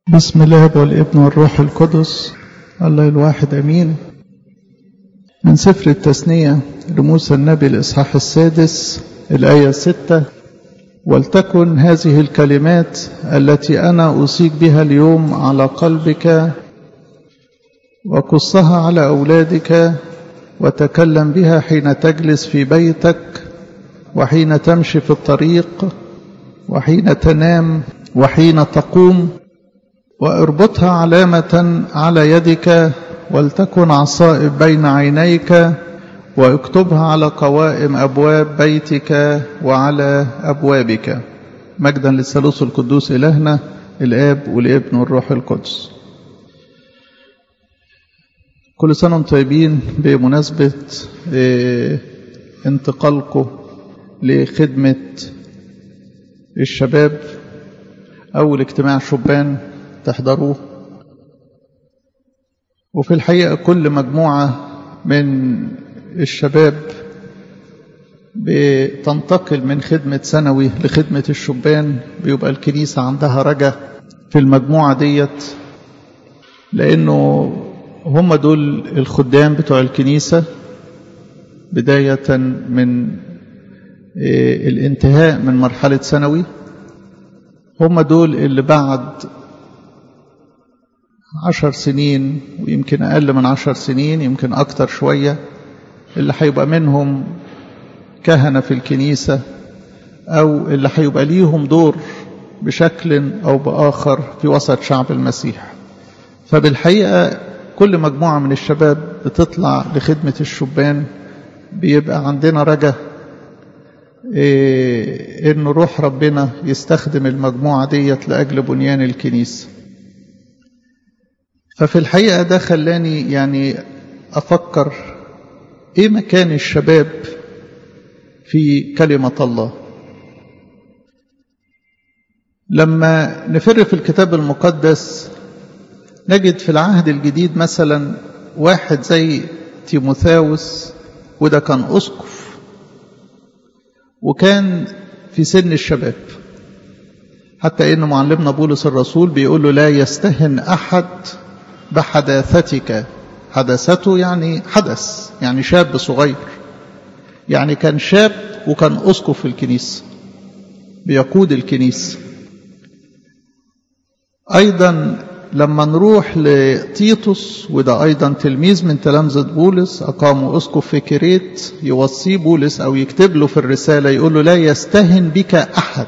بسم الله والابن والروح القدس الله الواحد امين من سفر التثنية لموسى النبي الإصحاح السادس الآية ستة ولتكن هذه الكلمات التي أنا أوصيك بها اليوم على قلبك وقصها على أولادك وتكلم بها حين تجلس في بيتك وحين تمشي في الطريق وحين تنام وحين تقوم واربطها علامة على يدك ولتكن عصائب بين عينيك واكتبها على قوائم أبواب بيتك وعلى أبوابك مجدا للثالوث القدوس إلهنا الآب والابن والروح القدس كل سنة وانتم طيبين بمناسبة انتقالكم لخدمة الشباب أول اجتماع شبان تحضروه وفي الحقيقة كل مجموعة من الشباب بتنتقل من خدمة ثانوي لخدمة الشبان بيبقى الكنيسة عندها رجا في المجموعة ديت لأنه هم دول الخدام بتوع الكنيسة بداية من الانتهاء من مرحلة ثانوي هم دول اللي بعد عشر سنين ويمكن أقل من عشر سنين يمكن أكتر شوية اللي هيبقى منهم كهنة في الكنيسة أو اللي هيبقى ليهم دور بشكل أو بآخر في وسط شعب المسيح فبالحقيقة كل مجموعة من الشباب بتطلع لخدمة الشبان بيبقى عندنا رجا إيه إن روح ربنا يستخدم المجموعة ديت لأجل بنيان الكنيسة ففي الحقيقة ده خلاني يعني أفكر إيه مكان الشباب في كلمة الله لما نفر في الكتاب المقدس نجد في العهد الجديد مثلا واحد زي تيموثاوس وده كان أسقف وكان في سن الشباب حتى إن معلمنا بولس الرسول بيقول له لا يستهن أحد بحداثتك حدثته يعني حدث يعني شاب صغير يعني كان شاب وكان أسقف في الكنيسة بيقود الكنيسة أيضا لما نروح لتيتوس وده أيضا تلميذ من تلامذة بولس أقاموا أسقف في كريت يوصيه بولس أو يكتب له في الرسالة يقول له لا يستهن بك أحد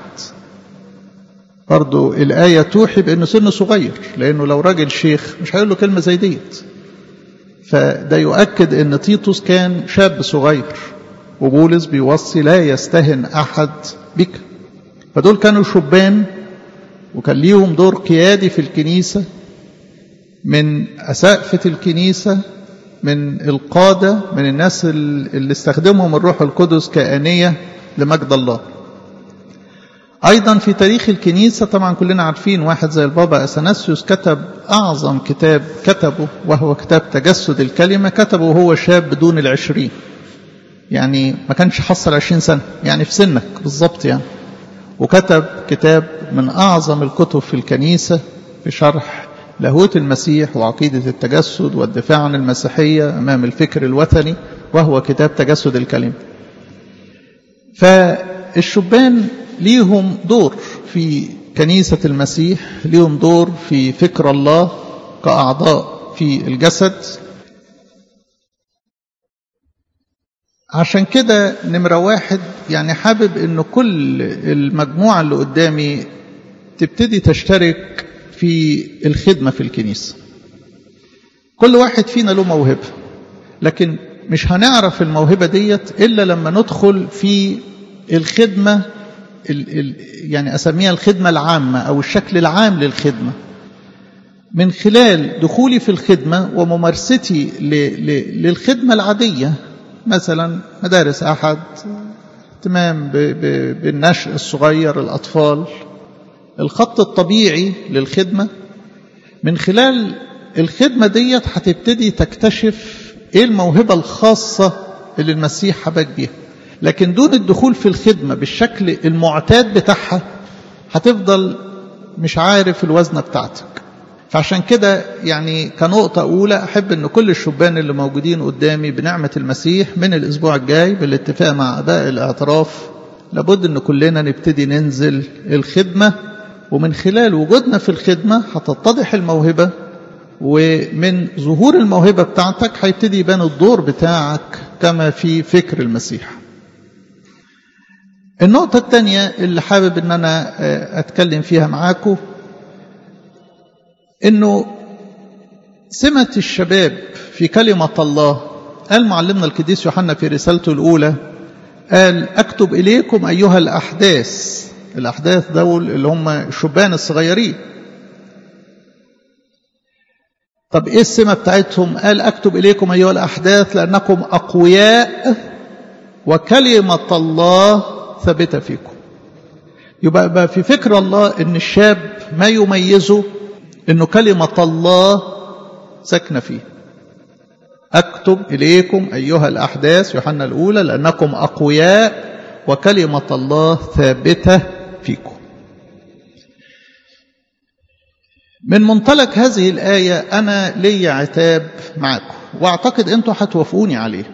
برضو الآية توحي بأنه سنه صغير لأنه لو راجل شيخ مش هيقول له كلمة زي ديت فده يؤكد أن تيتوس كان شاب صغير وبولس بيوصي لا يستهن أحد بك فدول كانوا شبان وكان ليهم دور قيادي في الكنيسة من أسقفة الكنيسة من القادة من الناس اللي استخدمهم الروح القدس كآنية لمجد الله أيضا في تاريخ الكنيسة طبعا كلنا عارفين واحد زي البابا أثناسيوس كتب أعظم كتاب كتبه وهو كتاب تجسد الكلمة كتبه وهو شاب بدون العشرين يعني ما كانش حصل عشرين سنة يعني في سنك بالضبط يعني وكتب كتاب من أعظم الكتب في الكنيسة في شرح لاهوت المسيح وعقيدة التجسد والدفاع عن المسيحية أمام الفكر الوثني وهو كتاب تجسد الكلمة فالشبان ليهم دور في كنيسة المسيح ليهم دور في فكر الله كأعضاء في الجسد عشان كده نمرة واحد يعني حابب انه كل المجموعة اللي قدامي تبتدي تشترك في الخدمة في الكنيسة كل واحد فينا له موهبة لكن مش هنعرف الموهبة ديت إلا لما ندخل في الخدمة ال ال يعني أسميها الخدمة العامة أو الشكل العام للخدمة من خلال دخولي في الخدمة وممارستي للخدمة العادية مثلا مدارس أحد اهتمام بالنشء الصغير الأطفال الخط الطبيعي للخدمة من خلال الخدمة ديت هتبتدي تكتشف ايه الموهبة الخاصة اللي المسيح حباك بيها لكن دون الدخول في الخدمة بالشكل المعتاد بتاعها هتفضل مش عارف الوزنة بتاعتك فعشان كده يعني كنقطة أولى أحب أن كل الشبان اللي موجودين قدامي بنعمة المسيح من الأسبوع الجاي بالاتفاق مع أباء الاعتراف لابد أن كلنا نبتدي ننزل الخدمة ومن خلال وجودنا في الخدمة هتتضح الموهبة ومن ظهور الموهبة بتاعتك هيبتدي يبان الدور بتاعك كما في فكر المسيح النقطة الثانية اللي حابب ان انا اتكلم فيها معاكم انه سمة الشباب في كلمة الله قال معلمنا القديس يوحنا في رسالته الأولى قال أكتب إليكم أيها الأحداث الأحداث دول اللي هم الشبان الصغيرين طب إيه السمة بتاعتهم قال أكتب إليكم أيها الأحداث لأنكم أقوياء وكلمة الله ثابتة فيكم يبقى بقى في فكر الله ان الشاب ما يميزه انه كلمة الله ساكنة فيه اكتب اليكم ايها الاحداث يوحنا الاولى لانكم اقوياء وكلمة الله ثابتة فيكم من منطلق هذه الآية أنا لي عتاب معكم وأعتقد أنتوا هتوافقوني عليه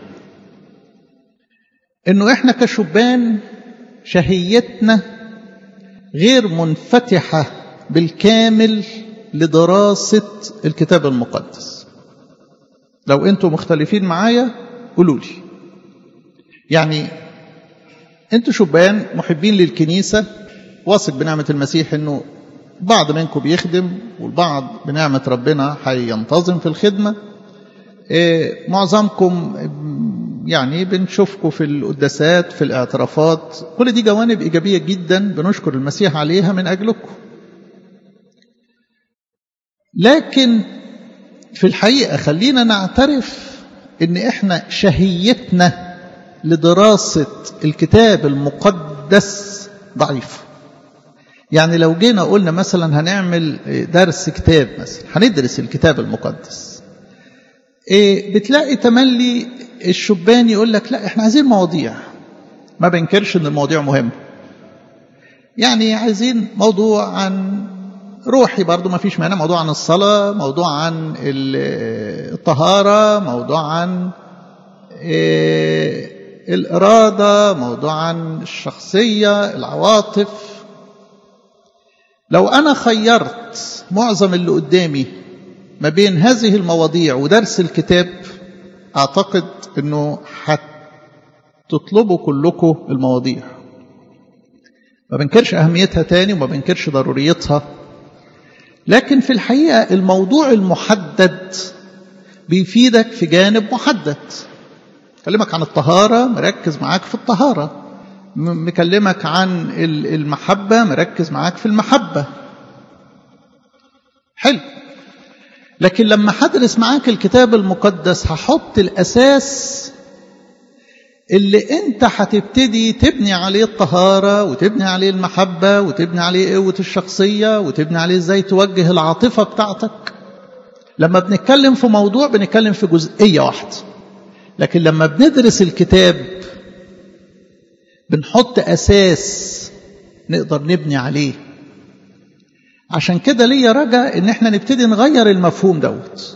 أنه إحنا كشبان شهيتنا غير منفتحة بالكامل لدراسة الكتاب المقدس لو أنتوا مختلفين معايا قولوا لي يعني أنتوا شبان محبين للكنيسة واثق بنعمة المسيح أنه بعض منكم بيخدم والبعض بنعمة ربنا هينتظم في الخدمة إيه معظمكم يعني بنشوفكم في القداسات في الاعترافات كل دي جوانب إيجابية جدا بنشكر المسيح عليها من أجلكم لكن في الحقيقة خلينا نعترف ان احنا شهيتنا لدراسة الكتاب المقدس ضعيفه يعني لو جينا قلنا مثلا هنعمل درس كتاب مثلا هندرس الكتاب المقدس إيه بتلاقي تملي الشبان يقول لك لا احنا عايزين مواضيع ما بنكرش ان المواضيع مهمة يعني عايزين موضوع عن روحي برضو ما فيش مانع موضوع عن الصلاة موضوع عن الطهارة موضوع عن إيه الإرادة موضوع عن الشخصية العواطف لو أنا خيرت معظم اللي قدامي ما بين هذه المواضيع ودرس الكتاب أعتقد أنه هتطلبوا كلكم المواضيع ما بنكرش أهميتها تاني وما بنكرش ضروريتها لكن في الحقيقة الموضوع المحدد بيفيدك في جانب محدد كلمك عن الطهارة مركز معاك في الطهارة مكلمك عن المحبة مركز معاك في المحبة حلو لكن لما هدرس معاك الكتاب المقدس هحط الأساس اللي انت هتبتدي تبني عليه الطهارة وتبني عليه المحبة وتبني عليه قوة الشخصية وتبني عليه ازاي توجه العاطفة بتاعتك لما بنتكلم في موضوع بنتكلم في جزئية واحدة لكن لما بندرس الكتاب بنحط أساس نقدر نبني عليه عشان كده ليا رجاء ان احنا نبتدي نغير المفهوم دوت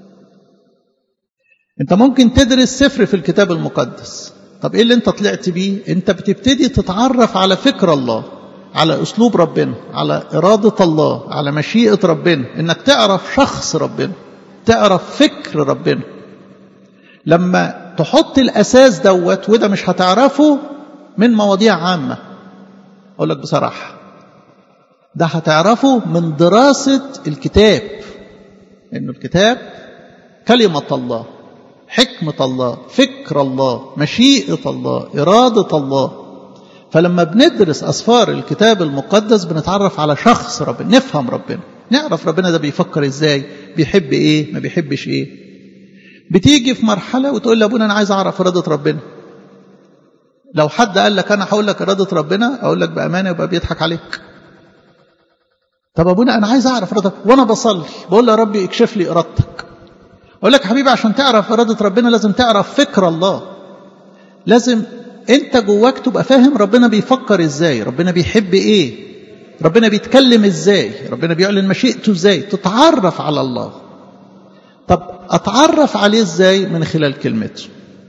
انت ممكن تدرس سفر في الكتاب المقدس طب ايه اللي انت طلعت بيه انت بتبتدي تتعرف على فكر الله على اسلوب ربنا على اراده الله على مشيئه ربنا انك تعرف شخص ربنا تعرف فكر ربنا لما تحط الاساس دوت وده مش هتعرفه من مواضيع عامه اقول لك بصراحه ده هتعرفه من دراسه الكتاب انه الكتاب كلمه الله حكمة الله فكر الله مشيئة الله إرادة الله فلما بندرس أسفار الكتاب المقدس بنتعرف على شخص ربنا نفهم ربنا نعرف ربنا ده بيفكر إزاي بيحب إيه ما بيحبش إيه بتيجي في مرحلة وتقول لأبونا أنا عايز أعرف إرادة ربنا لو حد قال لك أنا هقول لك إرادة ربنا أقول لك بأمانة يبقى بيضحك عليك طب أبونا أنا عايز أعرف إرادة وأنا بصلي بقول يا ربي اكشف لي إرادتك أقول لك حبيبي عشان تعرف إرادة ربنا لازم تعرف فكر الله لازم أنت جواك تبقى فاهم ربنا بيفكر إزاي ربنا بيحب إيه ربنا بيتكلم ازاي ربنا بيعلن مشيئته ازاي تتعرف على الله طب اتعرف عليه ازاي من خلال كلمته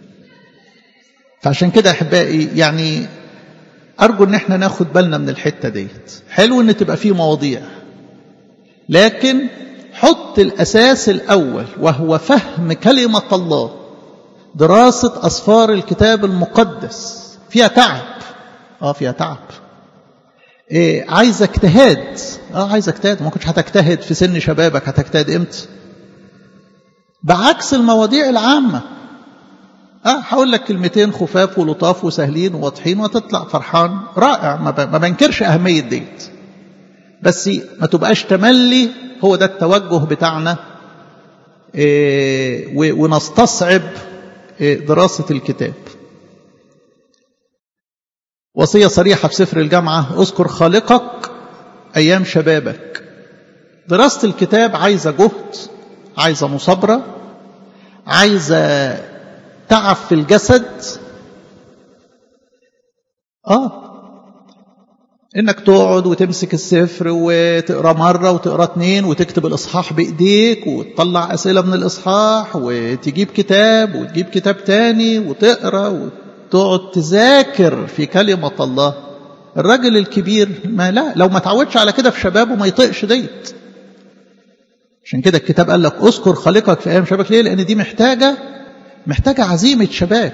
فعشان كده احبائي يعني ارجو ان احنا ناخد بالنا من الحته ديت حلو ان تبقى فيه مواضيع لكن حط الاساس الاول وهو فهم كلمه الله دراسه اسفار الكتاب المقدس فيها تعب اه فيها تعب إيه عايز اجتهاد اه عايز اجتهاد ما كنتش هتجتهد في سن شبابك هتجتهد امتى بعكس المواضيع العامه اه هقول لك كلمتين خفاف ولطاف وسهلين وواضحين وتطلع فرحان رائع ما بنكرش اهميه ديت بس ما تبقاش تملي هو ده التوجه بتاعنا إيه ونستصعب إيه دراسه الكتاب وصية صريحة في سفر الجامعة اذكر خالقك أيام شبابك دراسة الكتاب عايزة جهد عايزة مصابرة عايزة تعب في الجسد آه إنك تقعد وتمسك السفر وتقرا مرة وتقرا اتنين وتكتب الإصحاح بإيديك وتطلع أسئلة من الإصحاح وتجيب كتاب وتجيب كتاب تاني وتقرا وت... تقعد تذاكر في كلمة الله الراجل الكبير ما لا لو ما تعودش على كده في شبابه ما يطيقش ديت عشان كده الكتاب قال لك اذكر خالقك في ايام شبابك ليه لان دي محتاجة محتاجة عزيمة شباب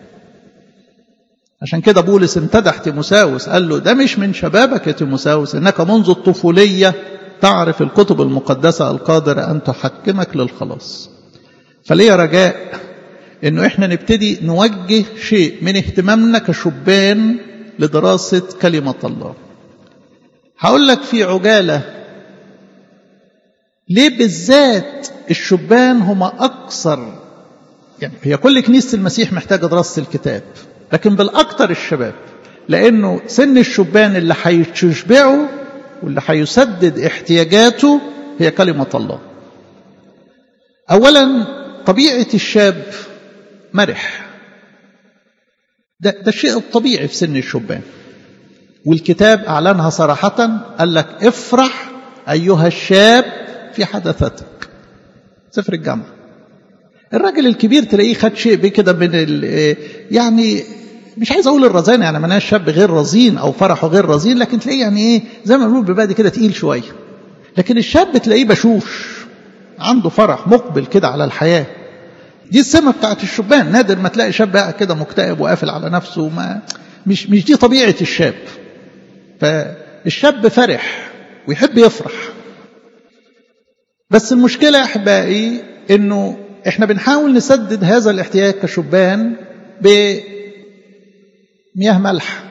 عشان كده بولس امتدح تيموساوس قال له ده مش من شبابك يا تيموساوس انك منذ الطفولية تعرف الكتب المقدسة القادرة ان تحكمك للخلاص فليه رجاء انه احنا نبتدي نوجه شيء من اهتمامنا كشبان لدراسة كلمة الله هقول لك في عجالة ليه بالذات الشبان هم أكثر يعني هي كل كنيسة المسيح محتاجة دراسة الكتاب لكن بالأكثر الشباب لأنه سن الشبان اللي هيشبعه واللي هيسدد احتياجاته هي كلمة الله أولا طبيعة الشاب مرح ده, ده الشيء الطبيعي في سن الشبان والكتاب أعلنها صراحة قال لك افرح أيها الشاب في حدثتك سفر الجامعة الراجل الكبير تلاقيه خد شيء كده من يعني مش عايز اقول الرزانه يعني معناها الشاب غير رزين او فرحه غير رزين لكن تلاقيه يعني ايه زي ما بنقول ببادي كده تقيل شويه لكن الشاب تلاقيه بشوش عنده فرح مقبل كده على الحياه دي السمة بتاعت الشبان نادر ما تلاقي شاب قاعد كده مكتئب وقافل على نفسه ما مش مش دي طبيعة الشاب فالشاب فرح ويحب يفرح بس المشكلة يا أحبائي إنه إحنا بنحاول نسدد هذا الاحتياج كشبان بمياه ملح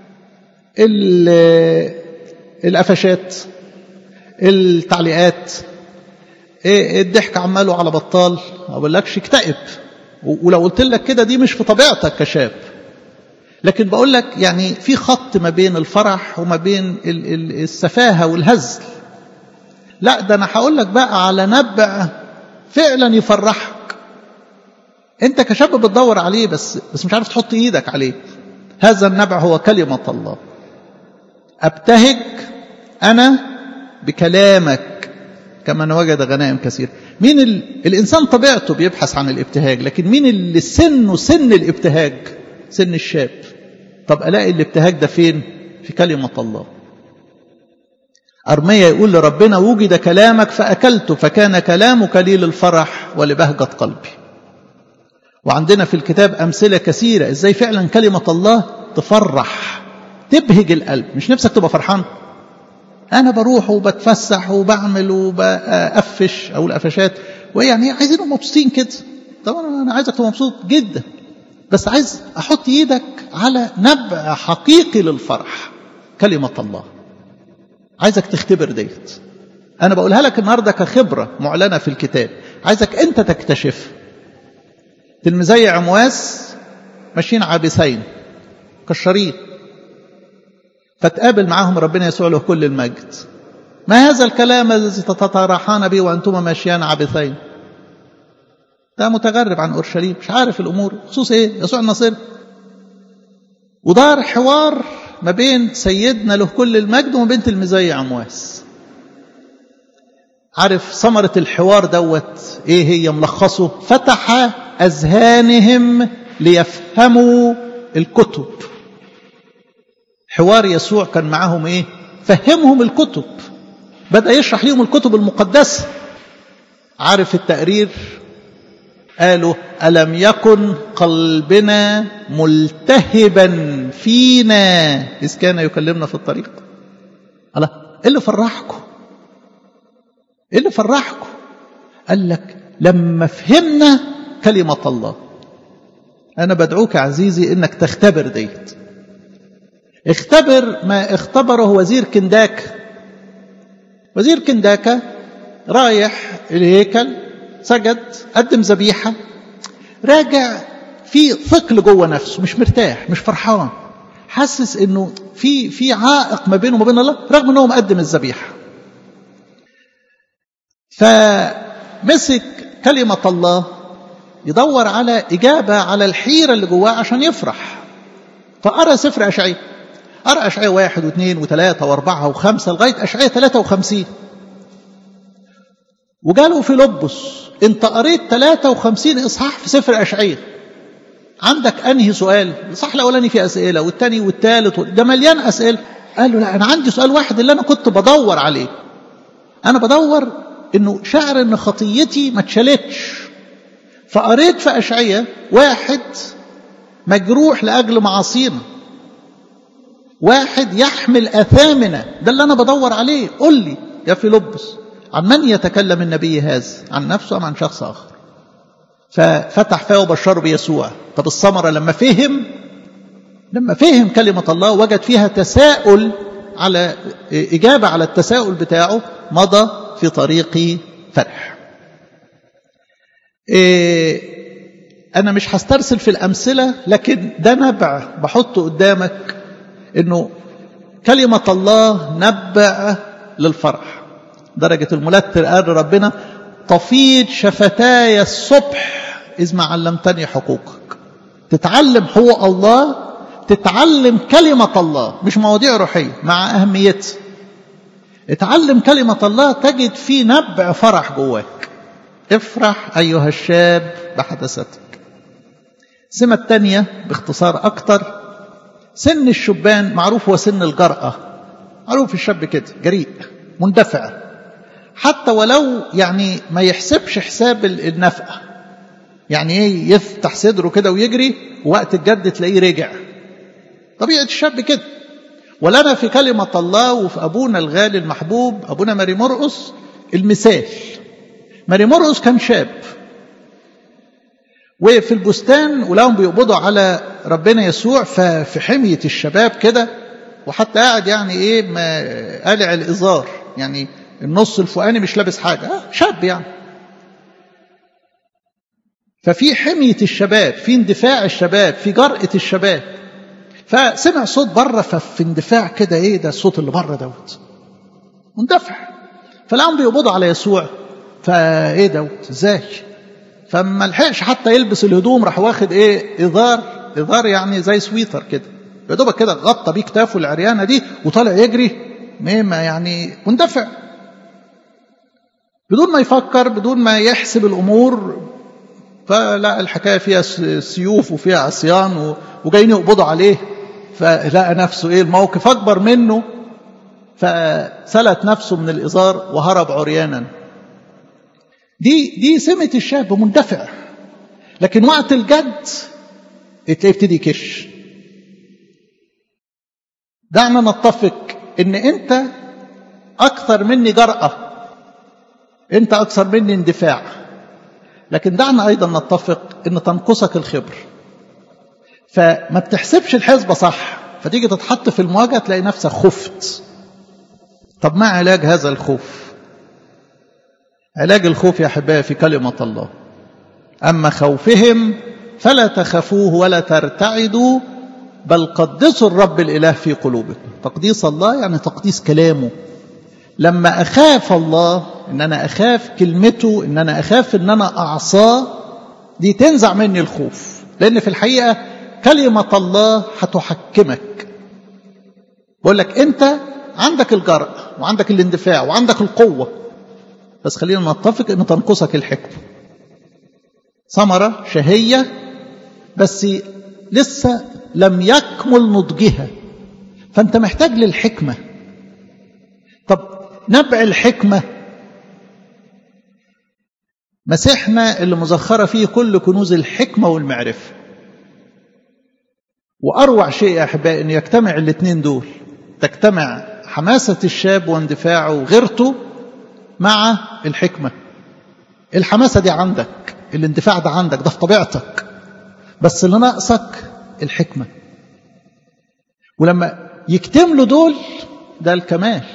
القفشات التعليقات ايه الضحك عماله على بطال ما بقولكش اكتئب ولو قلت لك كده دي مش في طبيعتك كشاب لكن بقول لك يعني في خط ما بين الفرح وما بين السفاهة والهزل لا ده انا هقول لك بقى على نبع فعلا يفرحك انت كشاب بتدور عليه بس بس مش عارف تحط ايدك عليه هذا النبع هو كلمة الله ابتهج انا بكلامك كمن وجد غنائم كثير مين ال... الإنسان طبيعته بيبحث عن الابتهاج لكن مين اللي سنه سن الابتهاج سن الشاب طب ألاقي الابتهاج ده فين في كلمة الله أرمية يقول لربنا وجد كلامك فأكلته فكان كلامك لي للفرح ولبهجة قلبي وعندنا في الكتاب أمثلة كثيرة إزاي فعلا كلمة الله تفرح تبهج القلب مش نفسك تبقى فرحان أنا بروح وبتفسح وبعمل وبقفش أو القفشات ويعني عايزين مبسوطين كده طبعا أنا عايزك تبقى مبسوط جدا بس عايز أحط إيدك على نبع حقيقي للفرح كلمة الله عايزك تختبر ديت أنا بقولها لك النهاردة كخبرة معلنة في الكتاب عايزك أنت تكتشف تلميذي عمواس ماشيين عابسين كشرين فتقابل معاهم ربنا يسوع له كل المجد ما هذا الكلام الذي تتطرحان به وأنتما ماشيان عابثين ده متغرب عن أورشليم مش عارف الأمور خصوص إيه يسوع النصير ودار حوار ما بين سيدنا له كل المجد وما بين تلميذي عمواس عارف ثمرة الحوار دوت ايه هي ملخصه فتح اذهانهم ليفهموا الكتب حوار يسوع كان معاهم ايه فهمهم الكتب بدأ يشرح لهم الكتب المقدسة عارف التقرير قالوا ألم يكن قلبنا ملتهبا فينا إذ كان يكلمنا في الطريق الله إيه اللي فرحكم إيه اللي فرحكم قال لك لما فهمنا كلمة الله أنا بدعوك عزيزي إنك تختبر ديت اختبر ما اختبره وزير كنداكا وزير كنداكا رايح الهيكل سجد قدم ذبيحه راجع في ثقل جوه نفسه مش مرتاح مش فرحان حاسس انه في في عائق ما بينه وما بين الله رغم انه مقدم الذبيحه فمسك كلمه الله يدور على اجابه على الحيره اللي جواه عشان يفرح فقرا سفر اشعياء قرا اشعياء واحد واثنين وثلاثه واربعه وخمسه لغايه اشعياء 53 وجاله في لبس انت قريت 53 اصحاح في سفر اشعياء عندك انهي سؤال الصح الاولاني فيه اسئله والثاني والثالث ده مليان اسئله قال له لا انا عندي سؤال واحد اللي انا كنت بدور عليه انا بدور انه شعر ان خطيتي ما اتشالتش فقريت في اشعياء واحد مجروح لاجل معاصينا واحد يحمل اثامنا ده اللي انا بدور عليه قل لي يا فيلبس عن من يتكلم النبي هذا عن نفسه ام عن شخص اخر ففتح فاه وبشره بيسوع طب الثمره لما فهم لما فهم كلمه الله وجد فيها تساؤل على اجابه على التساؤل بتاعه مضى في طريق فرح إيه انا مش هسترسل في الامثله لكن ده نبع بحطه قدامك انه كلمه الله نبع للفرح درجة الملتر قال ربنا تفيض شفتاي الصبح إذ ما علمتني حقوقك تتعلم حقوق الله تتعلم كلمة الله مش مواضيع روحية مع أهميتها اتعلم كلمة الله تجد في نبع فرح جواك افرح أيها الشاب بحدثتك السمة الثانية باختصار أكتر سن الشبان معروف هو سن الجرأة معروف الشاب كده جريء مندفع حتى ولو يعني ما يحسبش حساب النفقة يعني ايه يفتح صدره كده ويجري ووقت الجد تلاقيه رجع طبيعة الشاب كده ولنا في كلمة الله وفي أبونا الغالي المحبوب أبونا ماري مرقس المثال ماري مرقس كان شاب وفي البستان ولهم بيقبضوا على ربنا يسوع ففي حمية الشباب كده وحتى قاعد يعني ايه ما قالع الإزار يعني النص الفوقاني مش لابس حاجة آه شاب يعني ففي حمية الشباب في اندفاع الشباب في جرأة الشباب فسمع صوت بره ففي اندفاع كده ايه ده الصوت اللي بره دوت مندفع فلقاهم بيقبضوا على يسوع فايه دوت ازاي فما لحقش حتى يلبس الهدوم راح واخد ايه اذار اذار يعني زي سويتر كده يا دوبك كده غطى بيه كتافه العريانه دي وطالع يجري ما يعني مندفع بدون ما يفكر بدون ما يحسب الامور فلا الحكايه فيها سيوف وفيها عصيان وجايين يقبضوا عليه فلقى نفسه ايه الموقف اكبر منه فسلت نفسه من الازار وهرب عريانا دي دي سمه الشاب مندفع لكن وقت الجد تلاقيه يبتدي يكش دعنا نتفق ان انت اكثر مني جرأة انت اكثر مني اندفاع لكن دعنا ايضا نتفق ان تنقصك الخبر فما بتحسبش الحسبة صح فتيجي تتحط في المواجهة تلاقي نفسك خفت طب ما علاج هذا الخوف علاج الخوف يا أحبائي في كلمة الله أما خوفهم فلا تخافوه ولا ترتعدوا بل قدسوا الرب الإله في قلوبكم تقديس الله يعني تقديس كلامه لما أخاف الله إن أنا أخاف كلمته إن أنا أخاف إن أنا أعصاه دي تنزع مني الخوف لأن في الحقيقة كلمة الله هتحكمك بقول لك انت عندك الجرأة وعندك الاندفاع وعندك القوة بس خلينا نتفق ان تنقصك الحكمة ثمرة شهية بس لسه لم يكمل نضجها فانت محتاج للحكمة طب نبع الحكمة مسيحنا اللي مزخرة فيه كل كنوز الحكمة والمعرفة وأروع شيء يا أحبائي أن يجتمع الاثنين دول تجتمع حماسة الشاب واندفاعه وغيرته مع الحكمة الحماسة دي عندك الاندفاع ده عندك ده في طبيعتك بس اللي ناقصك الحكمة ولما يكتملوا دول ده الكمال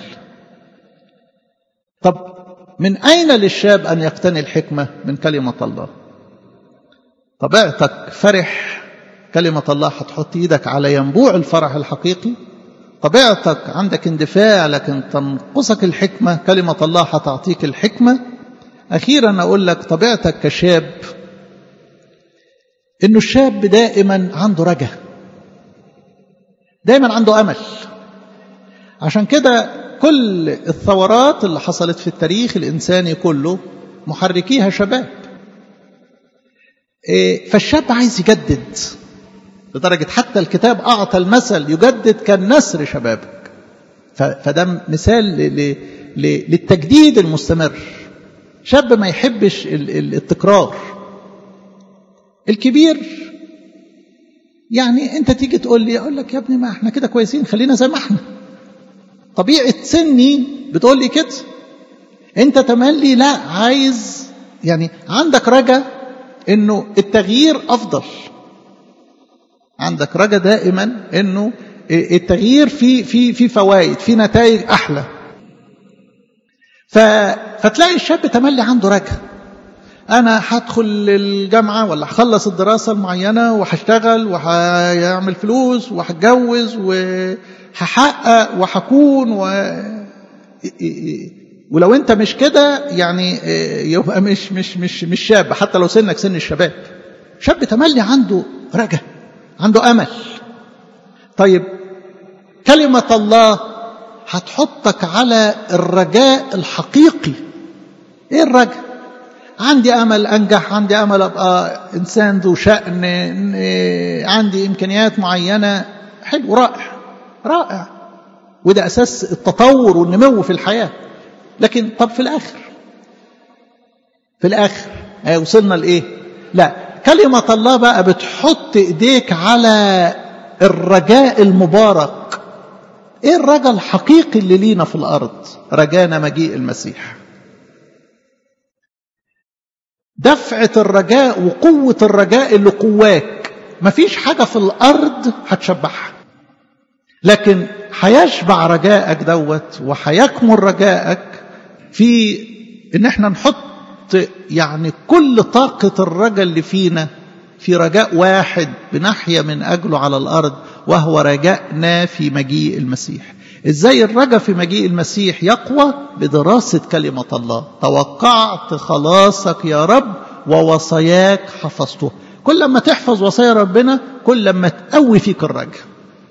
طب من أين للشاب أن يقتني الحكمة من كلمة الله طبيعتك فرح كلمة الله هتحط ايدك على ينبوع الفرح الحقيقي طبيعتك عندك اندفاع لكن تنقصك الحكمة كلمة الله هتعطيك الحكمة أخيرا أقول لك طبيعتك كشاب إنه الشاب دائما عنده رجا دائما عنده أمل عشان كده كل الثورات اللي حصلت في التاريخ الإنساني كله محركيها شباب فالشاب عايز يجدد لدرجة حتى الكتاب أعطى المثل يجدد كالنسر شبابك فده مثال للتجديد المستمر شاب ما يحبش التكرار الكبير يعني انت تيجي تقول لي اقول لك يا ابني ما احنا كده كويسين خلينا زي ما احنا طبيعة سني بتقول لي كده انت تملي لا عايز يعني عندك رجا انه التغيير افضل عندك رجا دائما انه التغيير في في في فوائد في نتائج احلى ف فتلاقي الشاب تملي عنده رجا انا هدخل الجامعه ولا هخلص الدراسه المعينه وهشتغل وهيعمل فلوس وهتجوز وهحقق وهكون و... ولو انت مش كده يعني يبقى مش مش مش مش شاب حتى لو سنك سن الشباب شاب تملي عنده رجا عنده امل طيب كلمه الله هتحطك على الرجاء الحقيقي ايه الرجاء عندي امل انجح عندي امل ابقى انسان ذو شان عندي امكانيات معينه حلو رائع رائع وده اساس التطور والنمو في الحياه لكن طب في الاخر في الاخر وصلنا لايه لا كلمه الله بقى بتحط ايديك على الرجاء المبارك ايه الرجاء الحقيقي اللي لينا في الارض رجانا مجيء المسيح دفعة الرجاء وقوة الرجاء اللي قواك مفيش حاجة في الأرض هتشبعها لكن هيشبع رجائك دوت وهيكمل رجائك في ان احنا نحط يعني كل طاقة الرجاء اللي فينا في رجاء واحد بنحيا من أجله على الأرض وهو رجائنا في مجيء المسيح ازاي الرجاء في مجيء المسيح يقوى بدراسة كلمة الله توقعت خلاصك يا رب ووصاياك حفظته كل ما تحفظ وصايا ربنا كل ما تقوي فيك الرجاء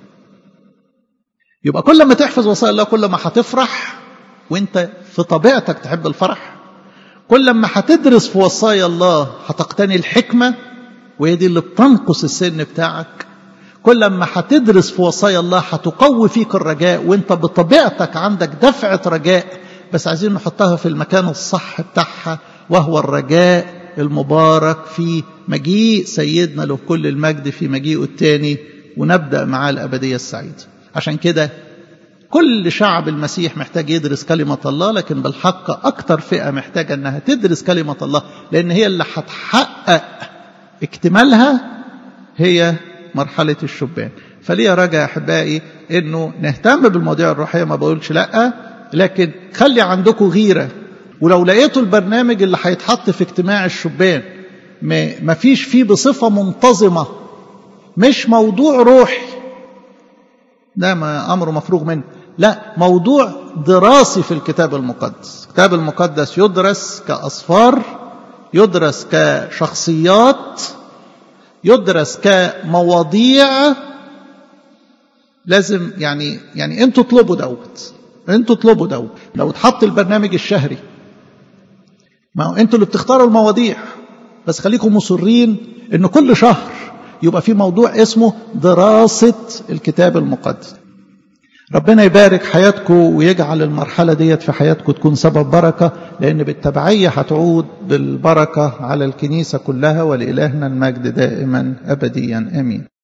يبقى كل ما تحفظ وصايا الله كل ما هتفرح وانت في طبيعتك تحب الفرح كل ما هتدرس في وصايا الله هتقتني الحكمة وهي دي اللي بتنقص السن بتاعك كل ما هتدرس في وصايا الله هتقوي فيك الرجاء وانت بطبيعتك عندك دفعة رجاء بس عايزين نحطها في المكان الصح بتاعها وهو الرجاء المبارك في مجيء سيدنا له كل المجد في مجيئه الثاني ونبدأ معاه الأبدية السعيدة عشان كده كل شعب المسيح محتاج يدرس كلمة الله لكن بالحق أكتر فئة محتاجة أنها تدرس كلمة الله لأن هي اللي هتحقق اكتمالها هي مرحلة الشبان فليه رجاء أحبائي أنه نهتم بالمواضيع الروحية ما بقولش لأ لكن خلي عندكم غيرة ولو لقيتوا البرنامج اللي هيتحط في اجتماع الشبان ما فيش فيه بصفة منتظمة مش موضوع روحي ده ما أمره مفروغ منه لا موضوع دراسي في الكتاب المقدس الكتاب المقدس يدرس كأصفار يدرس كشخصيات يدرس كمواضيع لازم يعني يعني انتوا اطلبوا دوت انتوا اطلبوا دوت لو اتحط البرنامج الشهري ما هو انتوا اللي بتختاروا المواضيع بس خليكم مصرين ان كل شهر يبقى في موضوع اسمه دراسة الكتاب المقدس ربنا يبارك حياتكم ويجعل المرحلة ديت في حياتكم تكون سبب بركة لأن بالتبعية هتعود بالبركة على الكنيسة كلها ولإلهنا المجد دائما أبديا آمين